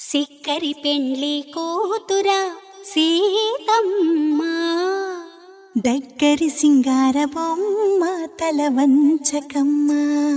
సిక్కరి పెండ్లి కూతురా సీతమ్మ దగ్గరి సింగార బొమ్మ తల వంచకమ్మ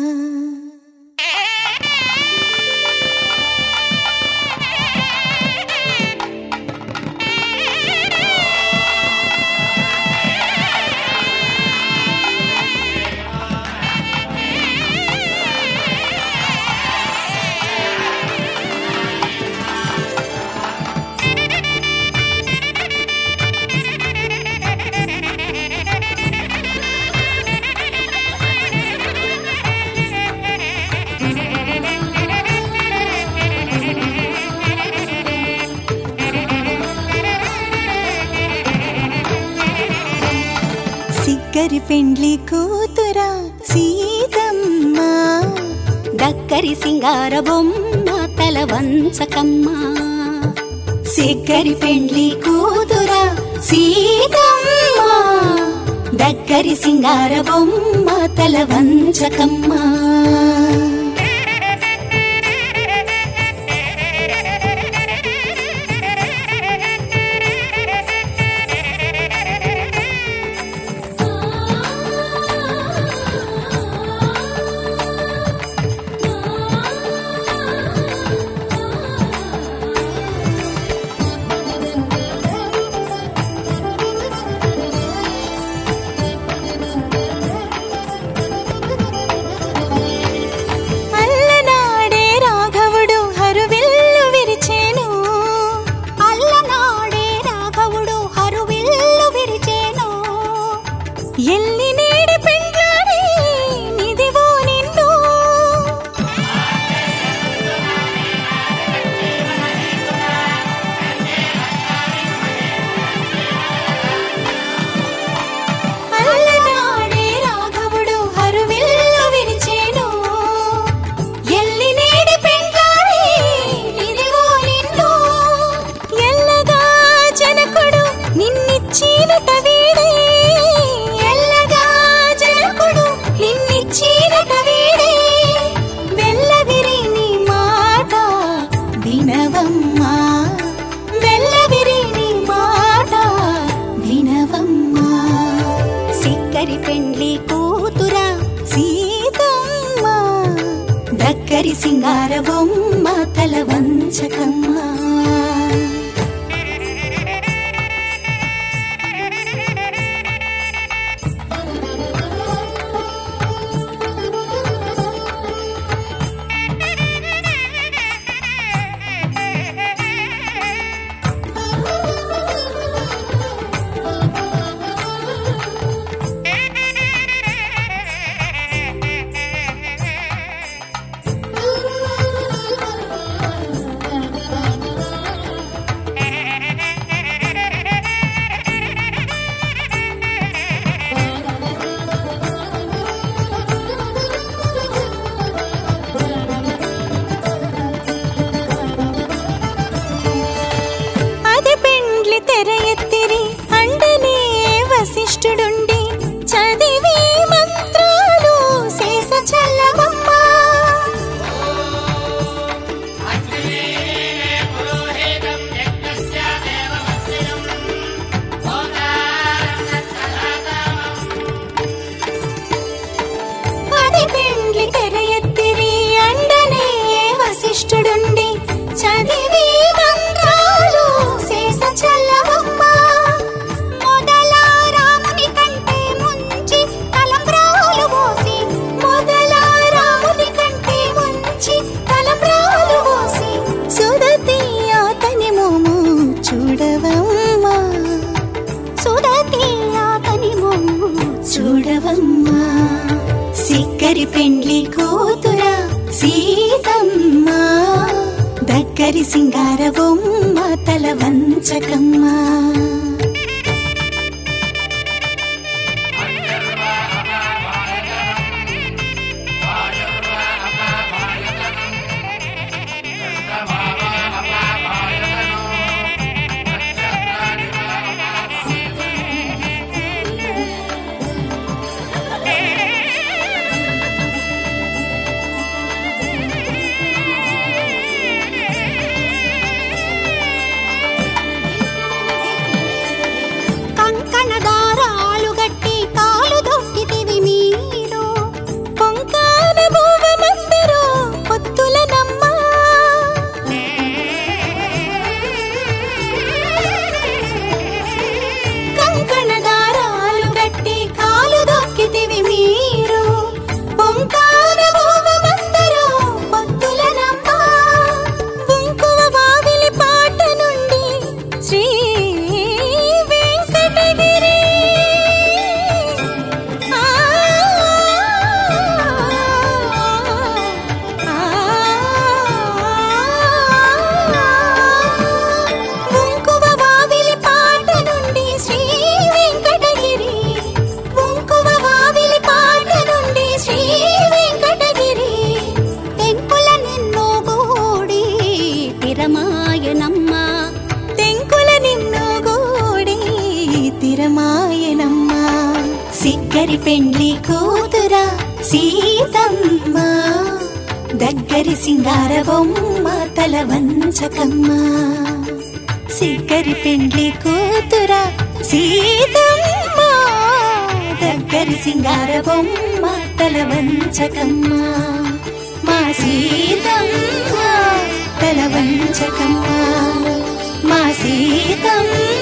సిగ్గరి పెండ్లి కూతురా సీతమ్మ దగ్గరి సింగార బొమ్మ తల వంచకమ్మ సిక్కరి పెండ్లి కూతురా సీతమ్మ దగ్గరి సింగార బొమ్మ తల వంచకమ్మ అల్లనాడే రాఘవుడు హరువిల్లు విరిచేను అల్లనాడే రాఘవుడు హరువిల్లు విరిచేను ఎల్లి నేడి పెండ్లాడి నిదివో నిన్ను అల్లనాడే రాఘవుడు హరువిల్లు విరిచేను ఎల్లి నేడి పెండ్లాడి నిదివో నిన్ను ఎల్లగా జనకుడు నిన్నిచ్చినట వీడే ఎల్లగా జనకుడు నిన్నిచ్చినట వీడే వెల్లవిరి నీ మాట వినవమ్మా వెల్లవిరి నీ మాట వినవమ్మా సిక్కరి పెండ్లి కూతురా సీతమ్మ దగ్గరి సింగార బొమ్మ తల వంచకమ్మ అది పెండ్లి తెర ఎత్తిరి అండనే వశిష్ఠుడుండి చదివి మంత్రాలు శేష చల్లవమ్మ అది పెండ్లి తెర ఎత్తిరి అండనే వశిష్ఠుడుండి చదివి మంత్రాలు శేష చల్లవమ్మ మొదల రాముని కంటే ముంచి తలంబ్రాలు పోసి మొదల రాముని కంటే ముంచి తలప్రాలు పోసి సుదతి అతని మోము చూడవమ్మా సుదతి అతని మొమ్ము చూడవమ్మా సిక్కరి పెండ్లి కూతురా సీతమ్మ దగ్గరి సింగార బొమ్మ తల వంచకమ్మా ఆ స్థిరమాయనమ్మ తెంకుల నిన్ను గూడి తిరమాయనమ్మ సిగ్గరి పెండ్లి కూతురా సీతమ్మ దగ్గరి సింగార బొమ్మ తల వంచకమ్మ సిగ్గరి పెండ్లి కూతురా సీతమ్మ దగ్గరి సింగార బొమ్మ తల వంచకమ్మ మా సీతమ్మ తల వంచకమ్మ మా సీతమ్మ